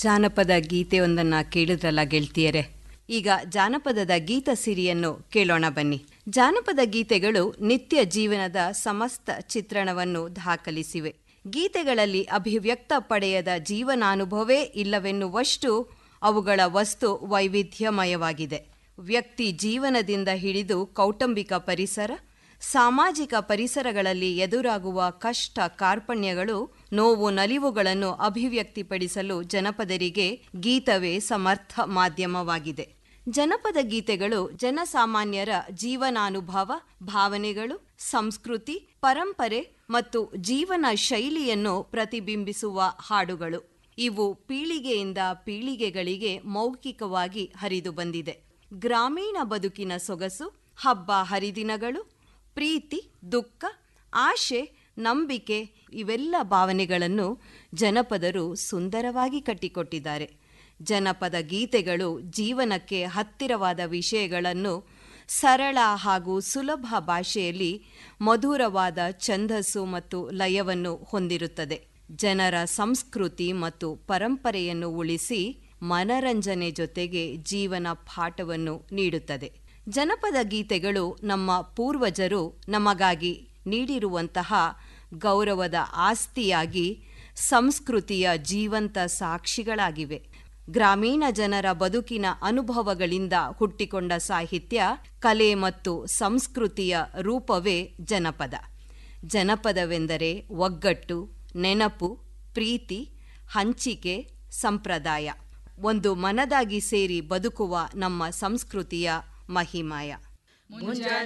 ಜಾನಪದ ಗೀತೆಯೊಂದನ್ನು ಕೇಳಿದ್ರಲ್ಲ ಗೆಳತಿಯರೆ ಈಗ ಜಾನಪದದ ಗೀತ ಸಿರಿಯನ್ನು ಕೇಳೋಣ ಬನ್ನಿ ಜಾನಪದ ಗೀತೆಗಳು ನಿತ್ಯ ಜೀವನದ ಸಮಸ್ತ ಚಿತ್ರಣವನ್ನು ದಾಖಲಿಸಿವೆ ಗೀತೆಗಳಲ್ಲಿ ಅಭಿವ್ಯಕ್ತ ಪಡೆಯದ ಜೀವನಾನುಭವೇ ಇಲ್ಲವೆನ್ನುವಷ್ಟು ಅವುಗಳ ವಸ್ತು ವೈವಿಧ್ಯಮಯವಾಗಿದೆ ವ್ಯಕ್ತಿ ಜೀವನದಿಂದ ಹಿಡಿದು ಕೌಟುಂಬಿಕ ಪರಿಸರ ಸಾಮಾಜಿಕ ಪರಿಸರಗಳಲ್ಲಿ ಎದುರಾಗುವ ಕಷ್ಟ ಕಾರ್ಪಣ್ಯಗಳು ನೋವು ನಲಿವುಗಳನ್ನು ಅಭಿವ್ಯಕ್ತಿಪಡಿಸಲು ಜನಪದರಿಗೆ ಗೀತವೇ ಸಮರ್ಥ ಮಾಧ್ಯಮವಾಗಿದೆ ಜನಪದ ಗೀತೆಗಳು ಜನಸಾಮಾನ್ಯರ ಜೀವನಾನುಭವ ಭಾವನೆಗಳು ಸಂಸ್ಕೃತಿ ಪರಂಪರೆ ಮತ್ತು ಜೀವನ ಶೈಲಿಯನ್ನು ಪ್ರತಿಬಿಂಬಿಸುವ ಹಾಡುಗಳು ಇವು ಪೀಳಿಗೆಯಿಂದ ಪೀಳಿಗೆಗಳಿಗೆ ಮೌಖಿಕವಾಗಿ ಹರಿದು ಬಂದಿದೆ ಗ್ರಾಮೀಣ ಬದುಕಿನ ಸೊಗಸು ಹಬ್ಬ ಹರಿದಿನಗಳು ಪ್ರೀತಿ ದುಃಖ ಆಶೆ ನಂಬಿಕೆ ಇವೆಲ್ಲ ಭಾವನೆಗಳನ್ನು ಜನಪದರು ಸುಂದರವಾಗಿ ಕಟ್ಟಿಕೊಟ್ಟಿದ್ದಾರೆ ಜನಪದ ಗೀತೆಗಳು ಜೀವನಕ್ಕೆ ಹತ್ತಿರವಾದ ವಿಷಯಗಳನ್ನು ಸರಳ ಹಾಗೂ ಸುಲಭ ಭಾಷೆಯಲ್ಲಿ ಮಧುರವಾದ ಛಂದಸ್ಸು ಮತ್ತು ಲಯವನ್ನು ಹೊಂದಿರುತ್ತದೆ ಜನರ ಸಂಸ್ಕೃತಿ ಮತ್ತು ಪರಂಪರೆಯನ್ನು ಉಳಿಸಿ ಮನರಂಜನೆ ಜೊತೆಗೆ ಜೀವನ ಪಾಠವನ್ನು ನೀಡುತ್ತದೆ ಜನಪದ ಗೀತೆಗಳು ನಮ್ಮ ಪೂರ್ವಜರು ನಮಗಾಗಿ ನೀಡಿರುವಂತಹ ಗೌರವದ ಆಸ್ತಿಯಾಗಿ ಸಂಸ್ಕೃತಿಯ ಜೀವಂತ ಸಾಕ್ಷಿಗಳಾಗಿವೆ ಗ್ರಾಮೀಣ ಜನರ ಬದುಕಿನ ಅನುಭವಗಳಿಂದ ಹುಟ್ಟಿಕೊಂಡ ಸಾಹಿತ್ಯ ಕಲೆ ಮತ್ತು ಸಂಸ್ಕೃತಿಯ ರೂಪವೇ ಜನಪದ ಜನಪದವೆಂದರೆ ಒಗ್ಗಟ್ಟು ನೆನಪು ಪ್ರೀತಿ ಹಂಚಿಕೆ ಸಂಪ್ರದಾಯ ಒಂದು ಮನದಾಗಿ ಸೇರಿ ಬದುಕುವ ನಮ್ಮ ಸಂಸ್ಕೃತಿಯ ಮಹಿಮಾಯ